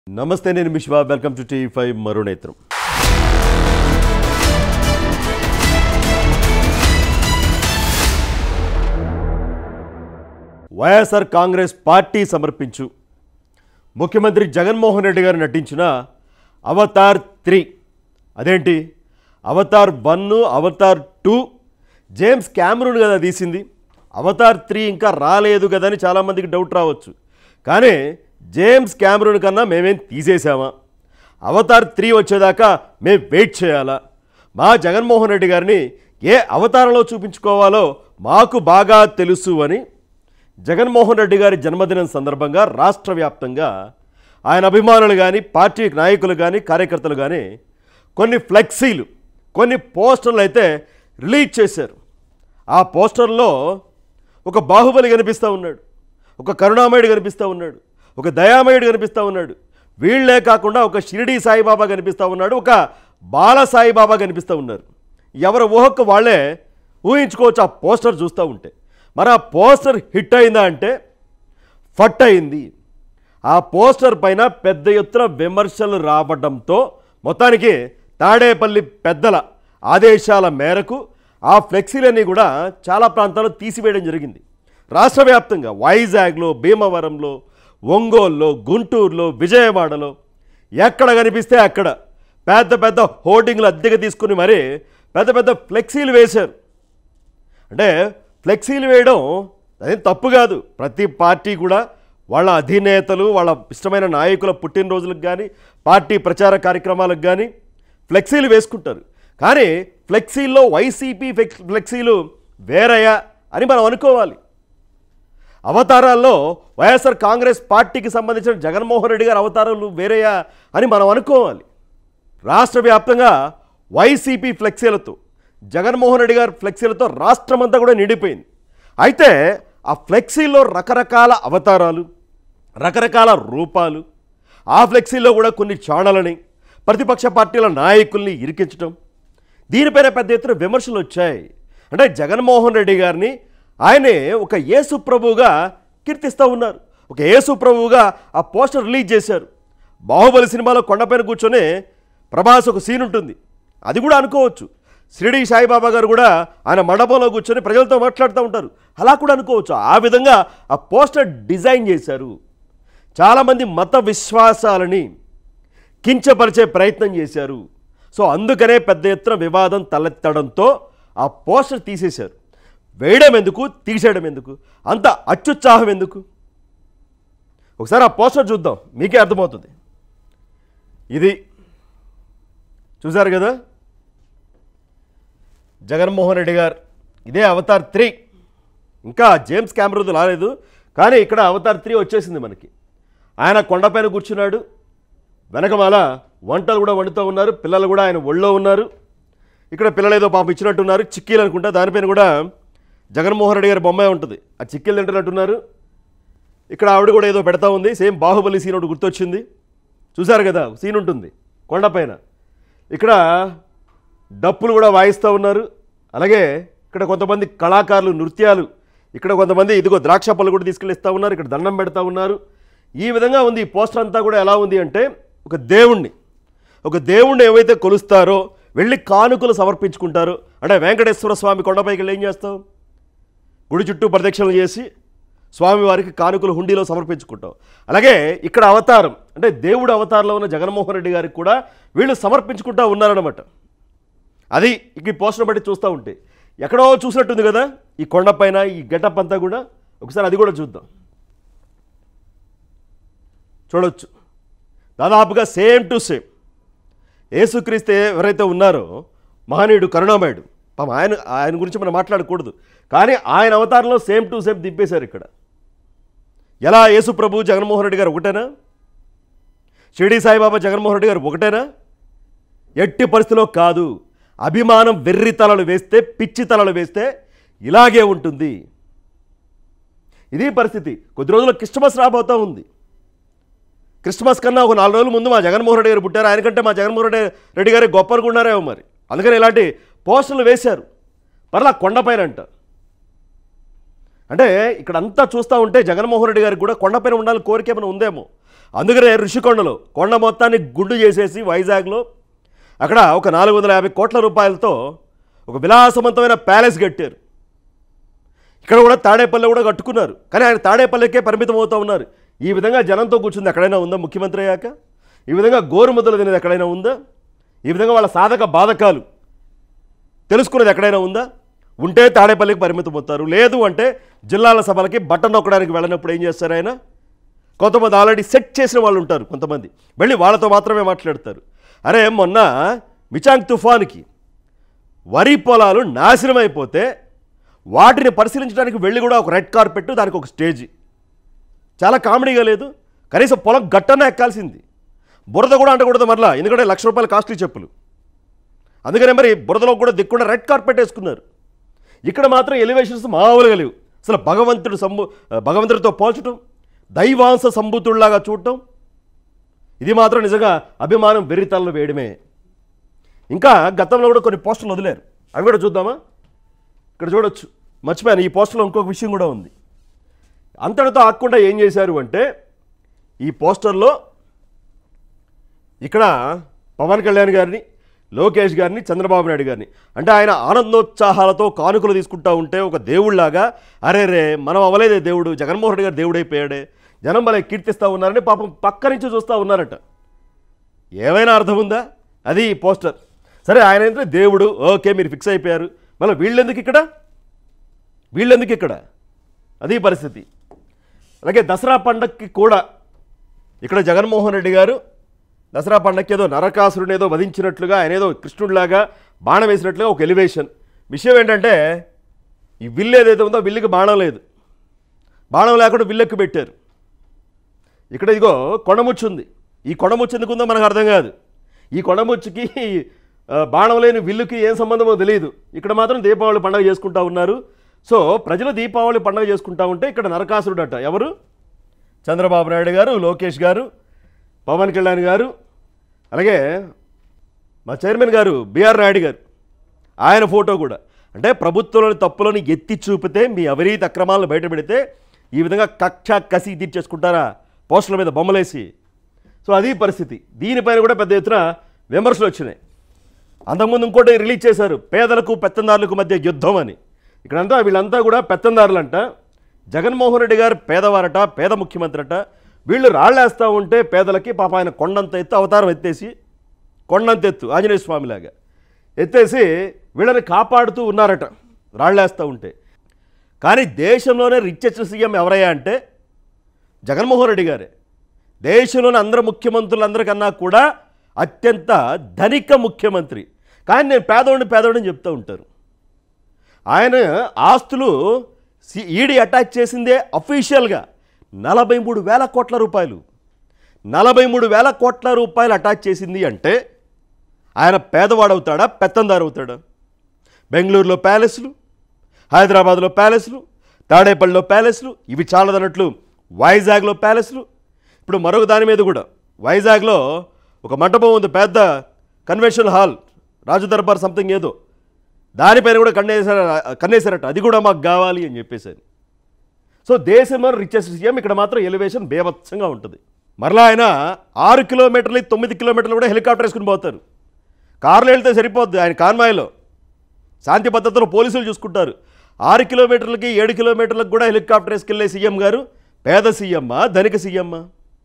నమస్తే నేను Mishwa welcome to TV five మరునేత్రం వైఎస్ఆర్ కాంగ్రెస్ పార్టీ సమర్పించు ముఖ్యమంత్రి జగన్మోహన్ రెడ్డి గారు నటించిన అవతార్ త్రీ అదేంటి Avatar one Avatar two James Cameron కదా తీసింది అవతార్ త్రీ ఇంకా రాలేదు కదా అని చాలామందికి డౌట్ రావచ్చు కానీ జేమ్స్ క్యామరూన్ కన్నా మేమేం తీసేసామా అవతార్ త్రీ వచ్చేదాకా మేము వెయిట్ చేయాలా మా జగన్మోహన్ రెడ్డి గారిని ఏ అవతారంలో చూపించుకోవాలో మాకు బాగా తెలుసు అని జగన్మోహన్ రెడ్డి గారి జన్మదినం సందర్భంగా రాష్ట్ర వ్యాప్తంగా ఆయన అభిమానులు కానీ పార్టీ నాయకులు కానీ కార్యకర్తలు కానీ కొన్ని ఫ్లెక్సీలు కొన్ని పోస్టర్లు అయితే రిలీజ్ చేశారు ఆ పోస్టర్లో ఒక బాహుబలి కనిపిస్తూ ఉన్నాడు ఒక కరుణామయుడు కనిపిస్తూ ఉన్నాడు ఒక దయామయుడు కనిపిస్తూ ఉన్నాడు వీళ్ళే కాకుండా ఒక షిరిడి సాయిబాబా కనిపిస్తూ ఉన్నాడు ఒక బాల సాయిబాబా కనిపిస్తూ ఉన్నారు ఎవరి ఊహకు వాళ్ళే ఊహించుకోవచ్చు ఆ పోస్టర్ చూస్తూ ఉంటే మరి ఆ పోస్టర్ హిట్ అయిందా అంటే ఫట్ అయింది ఆ పోస్టర్ పైన పెద్ద ఎత్తున విమర్శలు రావడంతో మొత్తానికి తాడేపల్లి పెద్దల ఆదేశాల మేరకు ఆ ఫ్లెక్సీలన్నీ కూడా చాలా ప్రాంతాల్లో తీసివేయడం జరిగింది రాష్ట్ర వ్యాప్తంగా వైజాగ్లో భీమవరంలో ఒంగోలులో గుంటూరులో విజయవాడలో ఎక్కడ కనిపిస్తే అక్కడ పెద్ద పెద్ద హోర్డింగ్లు అద్దెకి తీసుకుని మరీ పెద్ద పెద్ద ఫ్లెక్సీలు వేశారు అంటే ఫ్లెక్సీలు వేయడం అదేం తప్పు కాదు ప్రతి పార్టీ కూడా వాళ్ళ అధినేతలు వాళ్ళ ఇష్టమైన నాయకుల పుట్టినరోజులకు కానీ పార్టీ ప్రచార కార్యక్రమాలకు కానీ ఫ్లెక్సీలు వేసుకుంటారు కానీ ఫ్లెక్సీల్లో వైసీపీ ఫ్లెక్స్ ఫ్లెక్సీలు వేరయ్యా అని మనం అనుకోవాలి అవతారాల్లో వైఎస్ఆర్ కాంగ్రెస్ పార్టీకి సంబంధించిన జగన్మోహన్ రెడ్డి గారి అవతారాలు వేరయ్యా అని మనం అనుకోవాలి రాష్ట్ర వ్యాప్తంగా వైసీపీ ఫ్లెక్సీలతో జగన్మోహన్ రెడ్డి గారి ఫ్లెక్సీలతో రాష్ట్రమంతా కూడా నిండిపోయింది అయితే ఆ ఫ్లెక్సీల్లో రకరకాల అవతారాలు రకరకాల రూపాలు ఆ ఫ్లెక్సీల్లో కూడా కొన్ని చాణలని ప్రతిపక్ష పార్టీల నాయకుల్ని ఇరికించడం దీనిపైన పెద్ద ఎత్తున విమర్శలు వచ్చాయి అంటే జగన్మోహన్ రెడ్డి గారిని ఆయనే ఒక యేసు ప్రభువుగా కీర్తిస్తూ ఉన్నారు ఒక యేసు ప్రభువుగా ఆ పోస్టర్ రిలీజ్ చేశారు బాహుబలి సినిమాలో కొండపైన కూర్చొని ప్రభాస్ ఒక సీన్ ఉంటుంది అది కూడా అనుకోవచ్చు షిరిడి సాయిబాబా గారు కూడా ఆయన మండపంలో కూర్చొని ప్రజలతో మాట్లాడుతూ ఉంటారు అలా కూడా అనుకోవచ్చు ఆ విధంగా ఆ పోస్టర్ డిజైన్ చేశారు చాలామంది మత విశ్వాసాలని కించపరిచే ప్రయత్నం చేశారు సో అందుకనే పెద్ద ఎత్తున వివాదం తలెత్తడంతో ఆ పోస్టర్ తీసేశారు వేయడం ఎందుకు తీసేయడం ఎందుకు అంత అత్యుత్సాహం ఎందుకు ఒకసారి ఆ పోస్టర్ చూద్దాం మీకే అర్థమవుతుంది ఇది చూశారు కదా జగన్మోహన్ రెడ్డి గారు ఇదే అవతార్ త్రీ ఇంకా జేమ్స్ కెమెరాది రాలేదు కానీ ఇక్కడ అవతార్ త్రీ వచ్చేసింది మనకి ఆయన కొండపైన కూర్చున్నాడు వెనకమాల వంటలు కూడా వండుతూ ఉన్నారు పిల్లలు కూడా ఆయన ఒళ్ళో ఉన్నారు ఇక్కడ పిల్లలు ఏదో పాపం ఇచ్చినట్టున్నారు చిక్కీలు అనుకుంటా దానిపైన కూడా జగన్మోహన్ రెడ్డి గారి బొమ్మే ఉంటుంది ఆ చిక్కీలు తింటున్నట్టున్నారు ఇక్కడ ఆవిడ కూడా ఏదో పెడతా ఉంది సేమ్ బాహుబలి సీన్ ఒకటి గుర్తొచ్చింది చూసారు కదా సీన్ ఉంటుంది కొండపైన ఇక్కడ డప్పులు కూడా వాయిస్తూ ఉన్నారు అలాగే ఇక్కడ కొంతమంది కళాకారులు నృత్యాలు ఇక్కడ కొంతమంది ఇదిగో ద్రాక్ష పళ్ళు కూడా తీసుకెళ్ళి ఇస్తూ ఉన్నారు ఇక్కడ దండం పెడతా ఉన్నారు ఈ విధంగా ఉంది ఈ పోస్టర్ అంతా కూడా ఎలా ఉంది అంటే ఒక దేవుణ్ణి ఒక దేవుణ్ణి ఏవైతే కొలుస్తారో వెళ్ళి కానుకలు సమర్పించుకుంటారో అంటే వెంకటేశ్వర స్వామి కొండపైకి వెళ్ళి ఏం చేస్తాం గుడి చుట్టూ ప్రదక్షిణలు చేసి స్వామివారికి కానుకలు హుండీలో సమర్పించుకుంటాం అలాగే ఇక్కడ అవతారం అంటే దేవుడు అవతారంలో ఉన్న జగన్మోహన్ రెడ్డి గారికి కూడా వీళ్ళు సమర్పించుకుంటా ఉన్నారనమాట అది ఇక ఈ పోస్టర్ బట్టి చూస్తూ ఉంటే ఎక్కడో చూసినట్టుంది కదా ఈ కొండపైన ఈ గెటప్ అంతా కూడా ఒకసారి అది కూడా చూద్దాం చూడొచ్చు దాదాపుగా సేమ్ టు సేమ్ యేసుక్రీస్తు ఎవరైతే ఉన్నారో మహనీయుడు కరుణామయుడు పాపం ఆయన ఆయన గురించి మనం మాట్లాడకూడదు కానీ ఆయన అవతారంలో సేమ్ టు సేమ్ దింపేశారు ఇక్కడ ఎలా యేసు ప్రభు జగన్మోహన్ రెడ్డి గారు ఒకటేనా షిరిడి సాయిబాబా జగన్మోహన్ రెడ్డి గారు ఒకటేనా ఎట్టి పరిస్థితిలో కాదు అభిమానం వెర్రి తలలు వేస్తే పిచ్చి తలలు వేస్తే ఇలాగే ఉంటుంది ఇది పరిస్థితి కొద్ది రోజుల్లో క్రిస్మస్ రాబోతూ ఉంది క్రిస్మస్ కన్నా ఒక నాలుగు రోజుల ముందు మా జగన్మోహన్ రెడ్డి గారు పుట్టారు ఆయనకంటే మా జగన్మోహన్ రెడ్డి రెడ్డి గారు గొప్ప అనుకున్నారేమో మరి అందుకని ఇలాంటి పోస్టర్లు వేశారు మరలా కొండపైన అంట అంటే ఇక్కడ అంతా చూస్తూ ఉంటే జగన్మోహన్ రెడ్డి గారికి కూడా కొండపైన ఉండాలని కోరిక ఏమైనా ఉందేమో అందుకనే ఋషికొండలో కొండ మొత్తాన్ని గుండు చేసేసి వైజాగ్లో అక్కడ ఒక నాలుగు వందల యాభై కోట్ల రూపాయలతో ఒక విలాసవంతమైన ప్యాలెస్ కట్టారు ఇక్కడ కూడా తాడేపల్లి కూడా కట్టుకున్నారు కానీ ఆయన తాడేపల్లికే పరిమితం అవుతూ ఉన్నారు ఈ విధంగా జనంతో కూర్చుంది ఎక్కడైనా ఉందా ముఖ్యమంత్రి అయ్యాక ఈ విధంగా గోరుముద్దలు తినేది ఎక్కడైనా ఉందా ఈ విధంగా వాళ్ళ సాధక బాధకాలు తెలుసుకునేది ఎక్కడైనా ఉందా ఉంటే తాడేపల్లికి పరిమితం అవుతారు లేదు అంటే జిల్లాల సభలకి బట్టన్ నొక్కడానికి వెళ్ళినప్పుడు ఏం చేస్తారు ఆయన కొంతమంది ఆల్రెడీ సెట్ చేసిన వాళ్ళు ఉంటారు కొంతమంది వెళ్ళి వాళ్ళతో మాత్రమే మాట్లాడతారు అరే మొన్న మిచాంగ్ తుఫాన్కి వరి పొలాలు నాశనం అయిపోతే వాటిని పరిశీలించడానికి వెళ్ళి కూడా ఒక రెడ్ కార్పెట్ దానికి ఒక స్టేజ్ చాలా కామెడీగా లేదు కనీసం పొలం గట్టన ఎక్కాల్సింది బురద కూడా అంటకూడదు మరలా ఎందుకంటే లక్ష రూపాయల కాస్ట్లీ చెప్పులు అందుకనే మరి బురదలో కూడా దిక్కుండా రెడ్ కార్పెట్ వేసుకున్నారు ఇక్కడ మాత్రం ఎలివేషన్స్ మామూలుగా లేవు అసలు భగవంతుడు సంబు భగవంతుడితో పోల్చడం దైవాంశ సంభూతుడిలాగా చూడటం ఇది మాత్రం నిజంగా అభిమానం వెర్రితలను వేయడమే ఇంకా గతంలో కూడా కొన్ని పోస్టులు వదిలేరు అవి కూడా చూద్దామా ఇక్కడ చూడొచ్చు మర్చిపోయాను ఈ పోస్టర్లో ఇంకొక విషయం కూడా ఉంది అంతటితో ఆకుండా ఏం చేశారు అంటే ఈ పోస్టర్లో ఇక్కడ పవన్ కళ్యాణ్ గారిని లోకేష్ గారిని చంద్రబాబు నాయుడు గారిని అంటే ఆయన ఆనందోత్సాహాలతో కానుకలు తీసుకుంటా ఉంటే ఒక దేవుళ్లాగా అరే రే మనం అవ్వలేదే దేవుడు జగన్మోహన్ రెడ్డి గారు దేవుడైపోయాడే జనం భలే కీర్తిస్తూ ఉన్నారని పాపం పక్క నుంచి చూస్తూ ఉన్నారట ఏమైనా అర్థం ఉందా అది ఈ పోస్టర్ సరే ఆయన ఏంటంటే దేవుడు ఓకే మీరు ఫిక్స్ అయిపోయారు మళ్ళీ వీళ్ళెందుకు ఇక్కడ వీళ్ళెందుకు ఇక్కడ అది పరిస్థితి అలాగే దసరా పండక్కి కూడా ఇక్కడ జగన్మోహన్ రెడ్డి గారు దసరా పండక్కి ఏదో నరకాసురుని ఏదో వధించినట్లుగా ఆయన ఏదో కృష్ణుడిలాగా బాణం వేసినట్లుగా ఒక ఎలివేషన్ విషయం ఏంటంటే ఈ విల్లు ఏదైతే ఉందో విల్లుకి బాణం లేదు బాణం లేకుండా విల్లెక్కి పెట్టారు ఇక్కడ ఇదిగో కొండముచ్చు ఉంది ఈ కొండముచ్చు ఎందుకు ఉందో మనకు అర్థం కాదు ఈ కొండముచ్చుకి ఆ, బాణం లేని విల్లుకి ఏం సంబంధమో తెలియదు ఇక్కడ మాత్రం దీపావళి పండుగ చేసుకుంటా ఉన్నారు సో ప్రజలు దీపావళి పండుగ చేసుకుంటా ఉంటే ఇక్కడ నరకాసురుడు అట ఎవరు చంద్రబాబు నాయుడు గారు లోకేష్ గారు పవన్ కళ్యాణ్ గారు అలాగే మా చైర్మన్ గారు బిఆర్ నాయుడు గారు ఆయన ఫోటో కూడా అంటే ప్రభుత్వంలోని తప్పులను ఎత్తి చూపితే మీ అవినీతి అక్రమాలను బయటపెడితే ఈ విధంగా కక్ష కసి తీర్చేసుకుంటారా పోస్టుల మీద బొమ్మలేసి సో అది పరిస్థితి దీనిపైన కూడా పెద్ద ఎత్తున విమర్శలు వచ్చినాయి అంతకుముందు ఇంకోటి రిలీజ్ చేశారు పేదలకు పెత్తందారులకు మధ్య యుద్ధం అని ఇక్కడంతా వీళ్ళంతా కూడా పెత్తందారులంట జగన్మోహన్ రెడ్డి గారు పేదవారట పేద ముఖ్యమంత్రి అట వీళ్ళు రాళ్ళేస్తూ ఉంటే పేదలకి పాప ఆయన కొండంత ఎత్తు అవతారం ఎత్తేసి కొండంత ఎత్తు ఆంజనేయ స్వామిలాగా ఎత్తేసి వీళ్ళని కాపాడుతూ ఉన్నారట రాళ్ళేస్తూ ఉంటే కానీ దేశంలోనే రిచెస్ట్ సీఎం ఎవరయ్యా అంటే జగన్మోహన్ రెడ్డి గారే దేశంలోని అందరు ముఖ్యమంత్రులందరికన్నా కూడా అత్యంత ధనిక ముఖ్యమంత్రి కానీ నేను పేదోడిని పేదోడిని చెప్తూ ఉంటారు ఆయన ఆస్తులు సి- ఈడీ అటాచ్ చేసిందే అఫీషియల్గా నలభై మూడు వేల కోట్ల రూపాయలు నలభై మూడు వేల కోట్ల రూపాయలు అటాచ్ చేసింది అంటే ఆయన పేదవాడవుతాడా పెత్తందారు అవుతాడా బెంగళూరులో ప్యాలెస్లు హైదరాబాద్లో ప్యాలెస్లు తాడేపల్లిలో ప్యాలెస్లు ఇవి చాలదన్నట్లు వైజాగ్లో ప్యాలెస్లు ఇప్పుడు మరొక దాని మీద కూడా వైజాగ్లో ఒక మంటపం ఉంది పెద్ద convention hall Raju Darbar something ఏదో దానిపైన కూడా కన్నేసార కన్నేసారట అది కూడా మాకు కావాలి అని చెప్పేసారు సో దేశంలో రిచెస్ట్ సీఎం ఇక్కడ మాత్రం ఎలివేషన్ బేభత్సంగా ఉంటుంది మరలా ఆయన ఆరు కిలోమీటర్లు తొమ్మిది కిలోమీటర్లు కూడా హెలికాప్టర్ వేసుకుని పోతారు కారులో వెళ్తే సరిపోద్ది ఆయన కాన్వాయ్లో శాంతి భద్రతలు పోలీసులు చూసుకుంటారు ఆరు కిలోమీటర్లకి ఏడు కిలోమీటర్లకు కూడా హెలికాప్టర్ వేసుకెళ్లే సీఎం గారు పేద సీఎమ్మా ధనిక సీఎమ్మా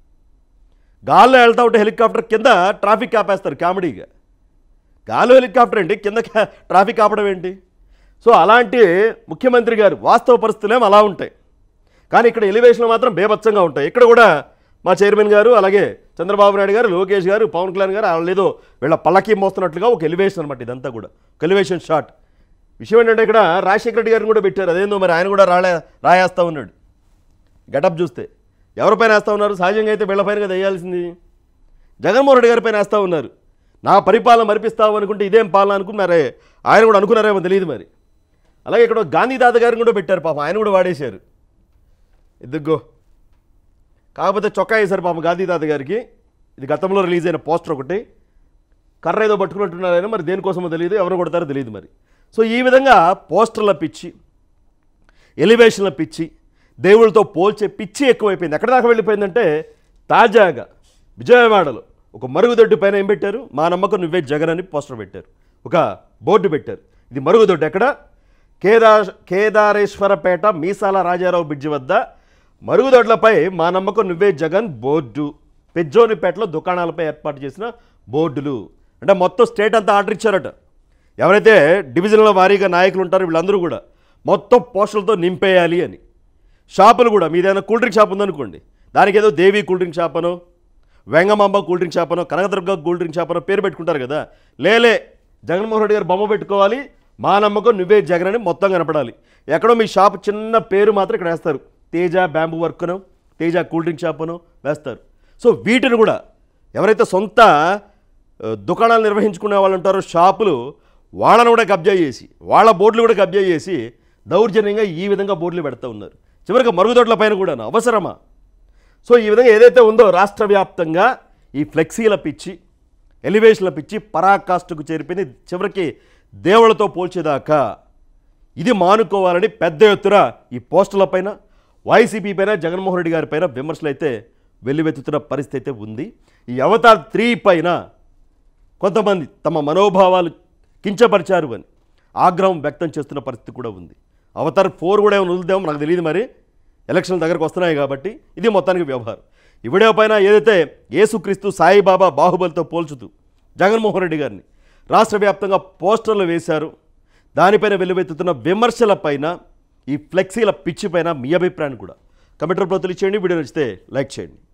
గాల్లో వెళ్తా ఉంటే హెలికాప్టర్ కింద ట్రాఫిక్ ఆపేస్తారు కామెడీగా గాల్లో హెలికాప్టర్ ఏంటి కింద కా- ట్రాఫిక్ ఆపడం ఏంటి సో అలాంటి ముఖ్యమంత్రి గారు వాస్తవ పరిస్థితులేమో అలా ఉంటాయి కానీ ఇక్కడ ఎలివేషన్లు మాత్రం బేభత్సంగా ఉంటాయి ఇక్కడ కూడా మా చైర్మన్ గారు అలాగే చంద్రబాబు నాయుడు గారు లోకేష్ గారు పవన్ కళ్యాణ్ గారు వాళ్ళు ఏదో వీళ్ళ పల్లకి మోస్తున్నట్లుగా ఒక ఎలివేషన్ అనమాట ఇదంతా కూడా ఒక ఎలివేషన్ షాట్ విషయం ఏంటంటే ఇక్కడ రాజశేఖర రెడ్డి గారిని కూడా పెట్టారు అదేందో మరి ఆయన కూడా రాలే రాయేస్తా ఉన్నాడు గెటప్ చూస్తే ఎవరిపైన వేస్తూ ఉన్నారు సహజంగా అయితే వీళ్ళపైన కదా వేయాల్సింది జగన్మోహన్ రెడ్డి గారిపైన వేస్తూ ఉన్నారు నా పరిపాలన మరిపిస్తావు అనుకుంటే ఇదేం పాలన అనుకున్నారే ఆయన కూడా అనుకున్నారేమో తెలియదు మరి అలాగే ఇక్కడ గాంధీ తాత గారిని కూడా పెట్టారు పాపం ఆయన కూడా వాడేశారు ఇదిగో కాకపోతే చొక్కా వేశారు పాపం గాంధీ తాత గారికి ఇది గతంలో రిలీజ్ అయిన పోస్టర్ ఒకటి కర్ర ఏదో పట్టుకున్నట్టున్నారైనా మరి దేనికోసమో తెలియదు ఎవరు కొడతారో తెలియదు మరి సో ఈ విధంగా పోస్టర్ల పిచ్చి ఎలివేషన్ల పిచ్చి దేవుళ్ళతో పోల్చే పిచ్చి ఎక్కువైపోయింది ఎక్కడ దాకా వెళ్ళిపోయిందంటే తాజాగా విజయవాడలో ఒక మరుగుదొడ్డి పైన ఏం పెట్టారు మా నమ్మకం నువ్వే జగన్ అని పోస్టర్ పెట్టారు ఒక బోర్డు పెట్టారు ఇది మరుగుదొడ్డి ఎక్కడ కేదార్ కేదారేశ్వరపేట మీసాల రాజారావు బ్రిడ్జి వద్ద మరుగుదొడ్లపై మా నమ్మకం నువ్వే జగన్ బోర్డు పెజ్జోనిపేటలో దుకాణాలపై ఏర్పాటు చేసిన బోర్డులు అంటే మొత్తం స్టేట్ అంతా ఆర్డర్ ఇచ్చారట ఎవరైతే డివిజన్ల వారీగా నాయకులు ఉంటారో వీళ్ళందరూ కూడా మొత్తం పోస్టులతో నింపేయాలి అని షాపులు కూడా మీదైనా కూల్ డ్రింక్ షాప్ ఉందనుకోండి దానికి ఏదో దేవి కూల్ డ్రింక్ షాప్ అనో వెంగమాంబ కూల్ డ్రింక్ షాప్ అనో కనకదుర్గ కూల్ డ్రింక్ షాప్ అనో పేరు పెట్టుకుంటారు కదా లేలే జగన్మోహన్ రెడ్డి గారు బొమ్మ పెట్టుకోవాలి మా నమ్మకం నువ్వే జగన్ అని మొత్తం కనపడాలి ఎక్కడో మీ షాప్ చిన్న పేరు మాత్రం ఇక్కడ వేస్తారు తేజ బ్యాంబూ వర్క్ అనో తేజ కూల్ డ్రింక్ షాప్ అనో వేస్తారు సో వీటిని కూడా ఎవరైతే సొంత ఆ, దుకాణాలు నిర్వహించుకునే వాళ్ళు ఉంటారో షాపులు వాళ్ళను కూడా కబ్జా చేసి వాళ్ళ బోర్డులు కూడా కబ్జా చేసి దౌర్జన్యంగా ఈ విధంగా బోర్డులు పెడతా ఉన్నారు చివరికి మరుగుదొడ్ల పైన కూడా అవసరమా సో ఈ విధంగా ఏదైతే ఉందో రాష్ట్ర వ్యాప్తంగా ఈ ఫ్లెక్సీల పిచ్చి ఎలివేషన్ల పిచ్చి పరాకాష్ఠకు చేరిపోయింది చివరికి దేవుళ్ళతో పోల్చేదాకా ఇది మానుకోవాలని పెద్ద ఎత్తున ఈ పోస్టుల పైన వైసీపీ పైన జగన్మోహన్ రెడ్డి గారి పైన విమర్శలు అయితే వెల్లువెత్తుతున్న పరిస్థితి అయితే ఉంది ఈ అవతార్ త్రీ పైన కొంతమంది తమ మనోభావాలు కించపరిచారు అని ఆగ్రహం వ్యక్తం చేస్తున్న పరిస్థితి కూడా ఉంది అవతార్ ఫోర్ కూడా ఏమైనా వదులుదామో నాకు తెలియదు మరి ఎలక్షన్ల దగ్గరకు వస్తున్నాయి కాబట్టి ఇది మొత్తానికి వ్యవహారం ఈ వీడియో పైన ఏదైతే యేసుక్రీస్తు సాయిబాబా బాహుబలితో పోల్చుతూ జగన్మోహన్ రెడ్డి గారిని రాష్ట్ర వ్యాప్తంగా పోస్టర్లు వేశారు దానిపైన వెల్లువెత్తుతున్న విమర్శల పైన ఈ ఫ్లెక్సీల పిచ్చి పైన మీ అభిప్రాయాన్ని కూడా కమెంటర్ ప్రతులు చేయండి వీడియో నచ్చితే లైక్ చేయండి